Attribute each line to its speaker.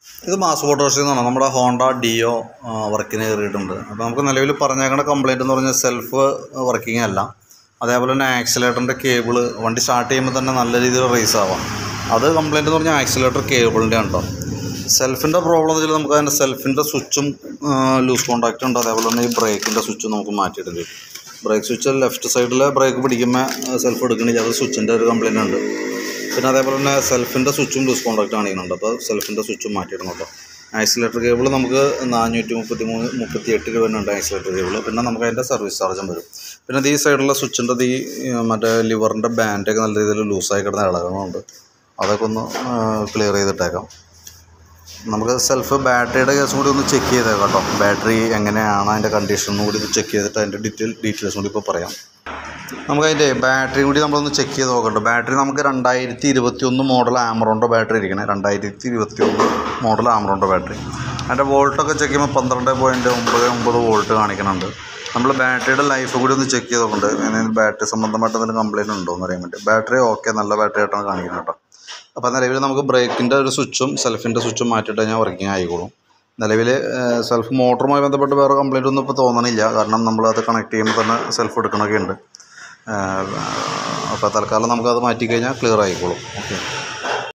Speaker 1: ഇത് മാസ് മോട്ടോഴ്സിൽ നിന്നാണ് നമ്മുടെ ഹോണ്ട ഡിയോ വർക്കിന് കയറിയിട്ടുണ്ട് അപ്പോൾ നമുക്ക് നിലവിൽ പറഞ്ഞേക്കുന്ന കംപ്ലൈൻറ്റ് എന്ന് പറഞ്ഞാൽ സെൽഫ് വർക്കിംഗ് അല്ല അതേപോലെ തന്നെ ആക്സിലേറ്ററിൻ്റെ കേബിൾ വണ്ടി സ്റ്റാർട്ട് ചെയ്യുമ്പോൾ തന്നെ നല്ല രീതിയിൽ റേസ് ആവാം അത് കംപ്ലൈൻറ്റ് എന്ന് പറഞ്ഞാൽ ആക്സിലേറ്റർ കേബിളിൻ്റെ ഉണ്ടോ സെൽഫിൻ്റെ പ്രോബ്ലം എന്ന് വെച്ചാൽ നമുക്ക് അതിൻ്റെ സെൽഫിൻ്റെ സ്വിച്ചും ലൂസ് കോൺടാക്റ്റ് ഉണ്ട് അതേപോലെ തന്നെ ഈ ബ്രേക്കിൻ്റെ സ്വിച്ചും നമുക്ക് മാറ്റിയിട്ടുണ്ട് ബ്രേക്ക് സ്വിച്ച് ലെഫ്റ്റ് സൈഡിൽ ബ്രേക്ക് പിടിക്കുമ്പോൾ സെൽഫ് എടുക്കണില്ല അത് സ്വിച്ചിൻ്റെ ഒരു കംപ്ലൈൻറ്റ് ഉണ്ട് പിന്നെ അതേപോലെ തന്നെ സെൽഫിൻ്റെ സ്വിച്ചും ലൂസ് കോൺടാക്റ്റ് കാണിക്കുന്നുണ്ട് അപ്പോൾ സെൽഫിൻ്റെ സ്വിച്ചും മാറ്റിയിടണം കേട്ടോ ആക്സിലേറ്റർ കേബിൾ നമുക്ക് നാനൂറ്റി മുപ്പത്തി മൂന്ന് മുപ്പത്തി എട്ട് രൂപയുണ്ട് ആക്സിലേറ്റർ കേബിൾ പിന്നെ നമുക്ക് അതിൻ്റെ സർവീസ് ചാർജും വരും പിന്നെ ഇത് ഈ സൈഡിലുള്ള സ്വിച്ചിൻ്റെ ഈ ഏർ, മറ്റേ ലിവറിൻ്റെ ബാൻഡൊക്കെ നല്ല രീതിയിൽ ലൂസായി കിടന്ന ഇളകുന്നുണ്ട് അതൊക്കെ ഒന്ന് ക്ലിയർ ചെയ്തിട്ടേക്കാം നമുക്ക് സെൽഫ് ബാറ്ററിയുടെ കേസും കൂടി ഒന്ന് ചെക്ക് ചെയ്തേക്കാം കേട്ടോ ബാറ്ററി എങ്ങനെയാണ് അതിൻ്റെ കണ്ടീഷൻ കൂടി ഒന്ന് ചെക്ക് ചെയ്തിട്ട് അതിൻ്റെ ഡീറ്റെയിൽ ഡീറ്റെയിൽസ് കൂടി ഇപ്പോൾ പറയാം നമുക്ക് അതിൻ്റെ ബാറ്ററി കൂടി നമ്മളൊന്ന് ചെക്ക് ചെയ്ത് നോക്കണ്ട ബാറ്ററി നമുക്ക് രണ്ടായിരത്തി ഇരുപത്തി ഒന്ന് മോഡൽ ആമറോണിൻ്റെ ബാറ്ററി ഇരിക്കണേ രണ്ടായിരത്തി ഇരുപത്തി ഒന്ന് മോഡൽ ആമറോണിൻ്റെ ബാറ്ററി അതിൻ്റെ വോൾട്ടൊക്കെ ചെക്ക് ചെയ്യുമ്പോൾ പന്ത്രണ്ട് പോയിൻറ്റ് ഒമ്പത് ഒമ്പത് വോൾട്ട് കാണിക്കുന്നുണ്ട് നമ്മൾ ബാറ്ററിയുടെ ലൈഫ് കൂടി ഒന്ന് ചെക്ക് ചെയ്ത് നോക്കണ്ട് എന്തെങ്കിലും ബാറ്ററി സംബന്ധമായിട്ട് എന്തെങ്കിലും കംപ്ലയിൻറ്റ് ഉണ്ടോ എന്ന് അറിയാൻ വേണ്ടി ബാറ്ററി ഓക്കെ നല്ല ബാറ്ററി ആയിട്ടാണ് കാണിക്കുന്നത് കേട്ടോ അപ്പോൾ നിലവിൽ നമുക്ക് ബ്രേക്കിൻ്റെ ഒരു സ്വിച്ചും സെൽഫിൻ്റെ സ്വിച്ചും മാറ്റിയിട്ട് കഴിഞ്ഞാൽ വർക്കിംഗ് ആയിക്കോളും നിലവിൽ സെൽഫ് മോട്ടറുമായി ബന്ധപ്പെട്ട് വേറെ കംപ്ലൈൻ്റ് ഒന്നും ഇപ്പോൾ തോന്നണില്ല കാരണം നമ്മൾ അത് കണക്ട് ചെയ്യുമ്പോൾ തന്നെ സെൽഫ് എടുക്കണമൊക്കെ ഉണ്ട് അപ്പോൾ തൽക്കാലം നമുക്കത് മാറ്റിക്കഴിഞ്ഞാൽ ക്ലിയർ ആയിക്കോളും ഓക്കെ